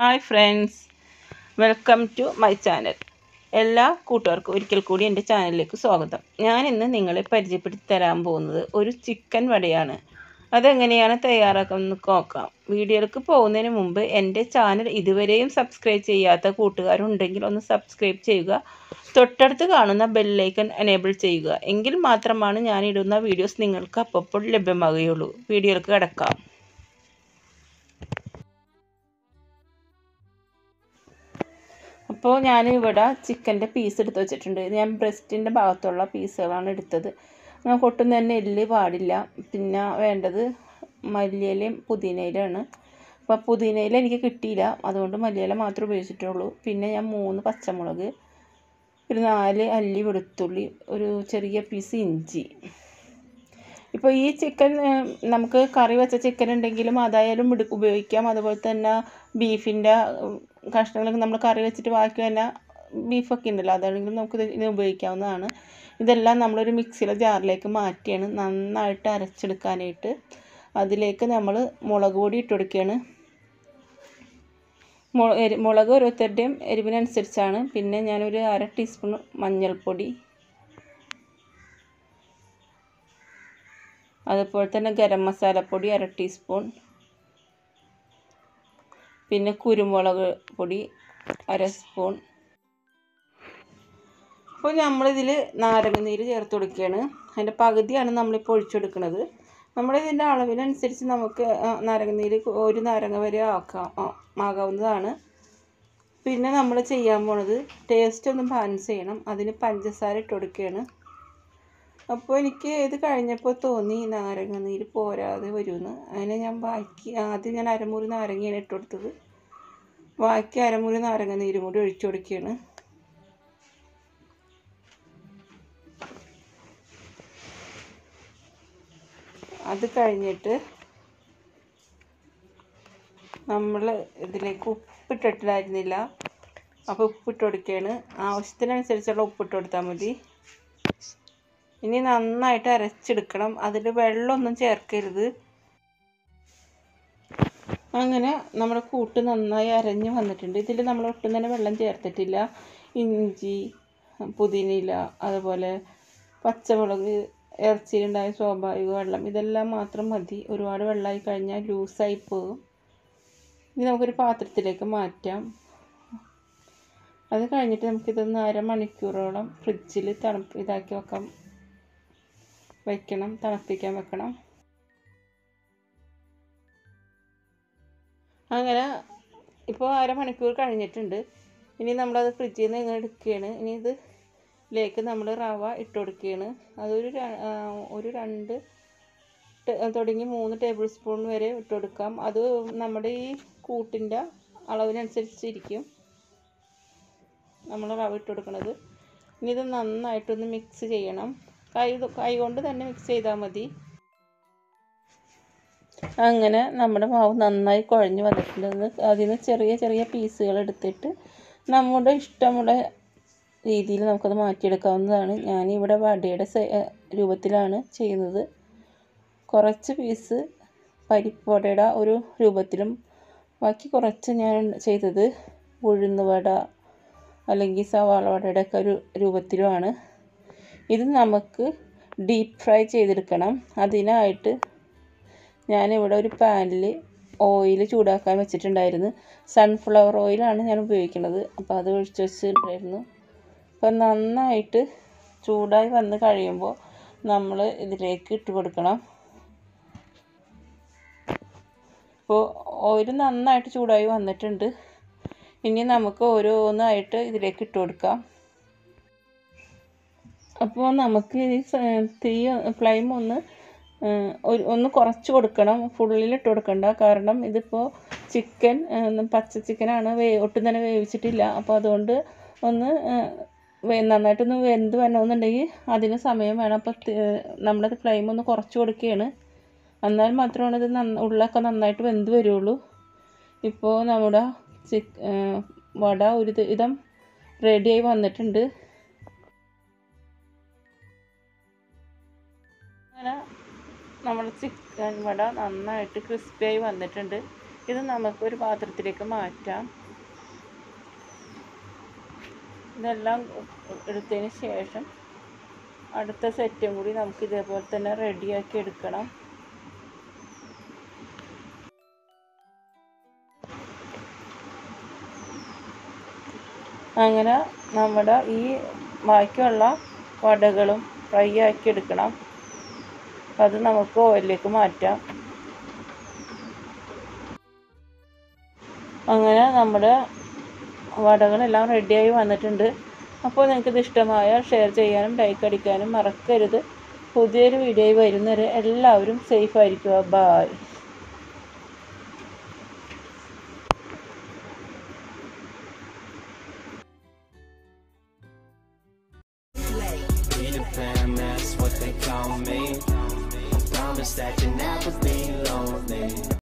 Hi friends welcome to my channel എല്ലാ കൂട്ടുകാർക്കും ഒരിക്കൽ കൂടി എൻ്റെ ചാനലിലേക്ക് സ്വാഗതം ഞാൻ ഇന്ന് നിങ്ങളെ പരിചയപ്പെടുത്തി തരാൻ പോകുന്നത് ഒരു ചിക്കൻ വടയാണ് അതെങ്ങനെയാണ് തയ്യാറാക്കുന്നത് നോക്കാം വീഡിയോയിലേക്ക് പോകുന്നതിന് മുമ്പ് എൻ്റെ ചാനൽ ഇതുവരെയും സബ്സ്ക്രൈബ് ചെയ്യാത്ത കൂട്ടുകാരുണ്ടെങ്കിൽ ഒന്ന് സബ്സ്ക്രൈബ് ചെയ്യുക തൊട്ടടുത്ത് കാണുന്ന ബെല്ലൈക്കൺ എനേബിൾ ചെയ്യുക എങ്കിൽ മാത്രമാണ് ഞാനിടുന്ന വീഡിയോസ് നിങ്ങൾക്ക് അപ്പോൾ ലഭ്യമാകുകയുള്ളൂ വീഡിയോയിലേക്ക് കിടക്കാം അപ്പോൾ ഞാൻ ഇവിടെ ചിക്കൻ്റെ പീസ് എടുത്ത് വെച്ചിട്ടുണ്ട് ഇത് ഞാൻ ബ്രസ്റ്റിൻ്റെ ഭാഗത്തുള്ള പീസുകളാണ് എടുത്തത് നമുക്ക് ഒട്ടും തന്നെ എല്ല് പാടില്ല പിന്നെ വേണ്ടത് മല്ലിയിലയും പുതിനയിലാണ് അപ്പോൾ പുതിനയില എനിക്ക് കിട്ടിയില്ല അതുകൊണ്ട് മല്ലിയില മാത്രമേ ഉപയോഗിച്ചിട്ടുള്ളൂ പിന്നെ ഞാൻ മൂന്ന് പച്ചമുളക് ഒരു നാല് അല്ലി വെളുത്തുള്ളി ഒരു ചെറിയ പീസ് ഇഞ്ചി ഇപ്പോൾ ഈ ചിക്കൻ നമുക്ക് കറി വെച്ച ചിക്കൻ ഉണ്ടെങ്കിലും അതായാലും എടു ഉപയോഗിക്കാം അതുപോലെ തന്നെ ബീഫിൻ്റെ കഷ്ണങ്ങളൊക്കെ നമ്മൾ കറി വെച്ചിട്ട് ബാക്കി തന്നെ ബീഫൊക്കെ ഉണ്ടല്ലോ അതാണെങ്കിലും നമുക്ക് ഇത് ഇത് ഉപയോഗിക്കാവുന്നതാണ് ഇതെല്ലാം നമ്മളൊരു മിക്സിയിലെ ജാറിലേക്ക് മാറ്റിയാണ് നന്നായിട്ട് അരച്ചെടുക്കാനായിട്ട് അതിലേക്ക് നമ്മൾ മുളക് പൊടി ഇട്ട് കൊടുക്കുകയാണ് മുളക് ഓരോരുത്തരുടെയും എരിവിനനുസരിച്ചാണ് പിന്നെ ഞാനൊരു അര ടീസ്പൂൺ മഞ്ഞൾപ്പൊടി അതുപോലെ തന്നെ ഗരം മസാലപ്പൊടി അര ടീസ്പൂൺ പിന്നെ കുരുമുളക് പൊടി അര സ്പൂൺ അപ്പോൾ നമ്മളിതിൽ നാരങ്ങ നീര് ചേർത്ത് കൊടുക്കുകയാണ് അതിൻ്റെ പകുതിയാണ് നമ്മളിപ്പോൾ ഒഴിച്ചെടുക്കുന്നത് നമ്മളിതിൻ്റെ അളവിനനുസരിച്ച് നമുക്ക് നാരങ്ങ നീര് ഒരു നാരങ്ങ വരെ ആക്കാം ആകാവുന്നതാണ് പിന്നെ നമ്മൾ ചെയ്യാൻ പോണത് ടേസ്റ്റ് ഒന്ന് ബാലൻസ് ചെയ്യണം അതിന് പഞ്ചസാര ഇട്ട് കൊടുക്കുകയാണ് അപ്പോൾ എനിക്ക് ഇത് കഴിഞ്ഞപ്പോൾ തോന്നി നാരങ്ങ നീര് പോരാതെ വരുമെന്ന് അങ്ങനെ ഞാൻ ബാക്കി ആദ്യം ഞാൻ അരമുറി നാരങ്ങയാണ് ഇട്ട് കൊടുത്തത് ബാക്കി അരമുറി നാരങ്ങ നീരും കൂടി ഒഴിച്ചു കൊടുക്കുകയാണ് അത് കഴിഞ്ഞിട്ട് നമ്മൾ ഇതിലേക്ക് ഉപ്പിട്ടിട്ടില്ലായിരുന്നില്ല അപ്പോൾ ഉപ്പിട്ട് കൊടുക്കുകയാണ് ആവശ്യത്തിനനുസരിച്ചുള്ള ഉപ്പിട്ട് കൊടുത്താൽ മതി ഇനി നന്നായിട്ട് അരച്ചെടുക്കണം അതിൽ വെള്ളമൊന്നും ചേർക്കരുത് അങ്ങനെ നമ്മുടെ കൂട്ട് നന്നായി അരഞ്ഞ് വന്നിട്ടുണ്ട് ഇതിൽ നമ്മൾ ഒട്ടും തന്നെ വെള്ളം ചേർത്തിട്ടില്ല ഇഞ്ചി പുതിനയില അതുപോലെ പച്ചമുളക് ഇറച്ചിയിലുണ്ടായ സ്വാഭാവിക വെള്ളം ഇതെല്ലാം മാത്രം മതി ഒരുപാട് വെള്ളമായി കഴിഞ്ഞാൽ ലൂസായി പോകും ഇനി നമുക്കൊരു പാത്രത്തിലേക്ക് മാറ്റാം അത് കഴിഞ്ഞിട്ട് നമുക്കിതൊന്ന് അരമണിക്കൂറോളം ഫ്രിഡ്ജിൽ തണുപ്പ് ഇതാക്കി വെക്കാം വയ്ക്കണം തണുപ്പിക്കാൻ വെക്കണം അങ്ങനെ ഇപ്പോൾ അരമണിക്കൂർ കഴിഞ്ഞിട്ടുണ്ട് ഇനി നമ്മളത് ഫ്രിഡ്ജിൽ നിന്ന് ഇങ്ങനെ എടുക്കുകയാണ് ഇനി ഇത് ലേക്ക് നമ്മൾ റവ ഇട്ട് കൊടുക്കുകയാണ് അതൊരു ഒരു രണ്ട് തുടങ്ങി മൂന്ന് ടേബിൾ സ്പൂൺ വരെ ഇട്ട് കൊടുക്കാം അത് നമ്മുടെ ഈ കൂട്ടിൻ്റെ അളവിനനുസരിച്ചിരിക്കും നമ്മൾ റവ ഇട്ട് കൊടുക്കുന്നത് ഇനി ഇത് നന്നായിട്ടൊന്ന് മിക്സ് ചെയ്യണം കൈ കൈ കൊണ്ട് തന്നെ മിക്സ് ചെയ്താൽ മതി അങ്ങനെ നമ്മുടെ മാവ് നന്നായി കുഴഞ്ഞ് വന്നിട്ടുണ്ട് അതിന് ചെറിയ ചെറിയ പീസുകൾ എടുത്തിട്ട് നമ്മുടെ ഇഷ്ടമുള്ള രീതിയിൽ നമുക്കത് മാറ്റിയെടുക്കാവുന്നതാണ് ഞാനിവിടെ വടയുടെ രൂപത്തിലാണ് ചെയ്യുന്നത് കുറച്ച് പീസ് പരിപ്പുവടയുടെ ഒരു രൂപത്തിലും ബാക്കി കുറച്ച് ഞാൻ ചെയ്തത് ഉഴുന്നുവട അല്ലെങ്കിൽ സവാള വടയുടെ ഒക്കെ ഒരു രൂപത്തിലുമാണ് ഇത് നമുക്ക് ഡീപ്പ് ഫ്രൈ ചെയ്തെടുക്കണം അതിനായിട്ട് ഞാനിവിടെ ഒരു പാനിൽ ഓയിൽ ചൂടാക്കാൻ വെച്ചിട്ടുണ്ടായിരുന്നു സൺഫ്ലവർ ഓയിലാണ് ഞാൻ ഉപയോഗിക്കുന്നത് അപ്പോൾ അത് ഒഴിച്ച് വെച്ചിട്ടുണ്ടായിരുന്നു അപ്പോൾ നന്നായിട്ട് ചൂടായി വന്ന് കഴിയുമ്പോൾ നമ്മൾ ഇതിലേക്ക് ഇട്ട് കൊടുക്കണം ഇപ്പോൾ ഓയിൽ നന്നായിട്ട് ചൂടായി വന്നിട്ടുണ്ട് ഇനി നമുക്ക് ഓരോന്നായിട്ട് ഇതിലേക്ക് ഇട്ട് കൊടുക്കാം അപ്പോൾ നമുക്ക് ഈ തീ ഫ്ലെയിം ഒന്ന് ഒരു ഒന്ന് കുറച്ച് കൊടുക്കണം ഫുള്ളിലിട്ട് കൊടുക്കണ്ട കാരണം ഇതിപ്പോൾ ചിക്കൻ പച്ച ചിക്കനാണ് വേ ഒട്ടും തന്നെ വേവിച്ചിട്ടില്ല അപ്പോൾ അതുകൊണ്ട് ഒന്ന് നന്നായിട്ടൊന്ന് വെന്ത് വരണമെന്നുണ്ടെങ്കിൽ അതിന് സമയം വേണം അപ്പോൾ നമ്മുടെ ഫ്ലെയിം ഒന്ന് കുറച്ച് കൊടുക്കുകയാണ് എന്നാൽ മാത്രമാണ് ഇത് നന്ന ഉള്ളൊക്കെ നന്നായിട്ട് വെന്ത് വരുള്ളൂ ഇപ്പോൾ നമ്മുടെ ചിക്ക് വട ഒരു വിധം റെഡിയായി വന്നിട്ടുണ്ട് അങ്ങനെ നമ്മുടെ ചിക്കൻ വട നന്നായിട്ട് ക്രിസ്പിയായി വന്നിട്ടുണ്ട് ഇത് നമുക്കൊരു പാത്രത്തിലേക്ക് മാറ്റാം ഇതെല്ലാം എടുത്തതിന് ശേഷം അടുത്ത സെറ്റും കൂടി നമുക്ക് ഇതേപോലെ തന്നെ റെഡിയാക്കി എടുക്കണം അങ്ങനെ നമ്മുടെ ഈ ബാക്കിയുള്ള വടകളും ഫ്രൈ ആക്കി എടുക്കണം അത് നമുക്ക് ഓയിലിലേക്ക് മാറ്റാം അങ്ങനെ നമ്മുടെ വടകളെല്ലാം റെഡിയായി വന്നിട്ടുണ്ട് അപ്പോൾ നിങ്ങൾക്കിത് ഇഷ്ടമായാൽ ഷെയർ ചെയ്യാനും ലൈക്ക് അടിക്കാനും മറക്കരുത് പുതിയൊരു വീഡിയോ വരുന്നവരെ എല്ലാവരും സേഫ് ആയിരിക്കുക bye Peter Pan, that's what they call me. Promise that you'll never be lonely.